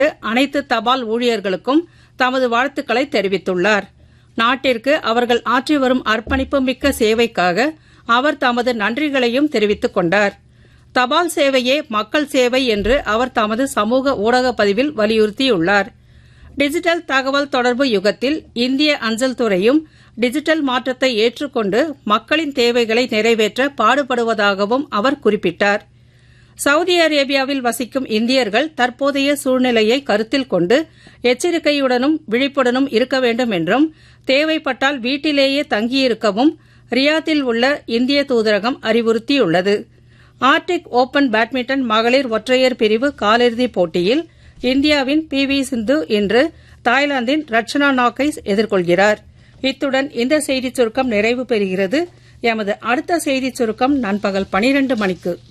அனைத்து தபால் ஊழியர்களுக்கும் தமது வாழ்த்துக்களை தெரிவித்துள்ளார் நாட்டிற்கு அவர்கள் ஆற்றி வரும் அர்ப்பணிப்பு மிக்க சேவைக்காக அவர் தமது நன்றிகளையும் தெரிவித்துக் கொண்டார் தபால் சேவையே மக்கள் சேவை என்று அவர் தமது சமூக ஊடக பதிவில் வலியுறுத்தியுள்ளார் டிஜிட்டல் தகவல் தொடர்பு யுகத்தில் இந்திய அஞ்சல் துறையும் டிஜிட்டல் மாற்றத்தை ஏற்றுக்கொண்டு மக்களின் தேவைகளை நிறைவேற்ற பாடுபடுவதாகவும் அவர் குறிப்பிட்டார் சவுதி அரேபியாவில் வசிக்கும் இந்தியர்கள் தற்போதைய சூழ்நிலையை கருத்தில் கொண்டு எச்சரிக்கையுடனும் விழிப்புடனும் இருக்க வேண்டும் என்றும் தேவைப்பட்டால் வீட்டிலேயே தங்கியிருக்கவும் ரியாத்தில் உள்ள இந்திய தூதரகம் அறிவுறுத்தியுள்ளது ஆர்டிக் ஓபன் பேட்மிண்டன் மகளிர் ஒற்றையர் பிரிவு காலிறுதிப் போட்டியில் இந்தியாவின் பி வி சிந்து இன்று தாய்லாந்தின் ரட்சனா நாக்கை எதிர்கொள்கிறார் இத்துடன் இந்த செய்திச் சுருக்கம் நிறைவு பெறுகிறது எமது அடுத்த செய்திச் சுருக்கம் நண்பகல் பனிரண்டு மணிக்கு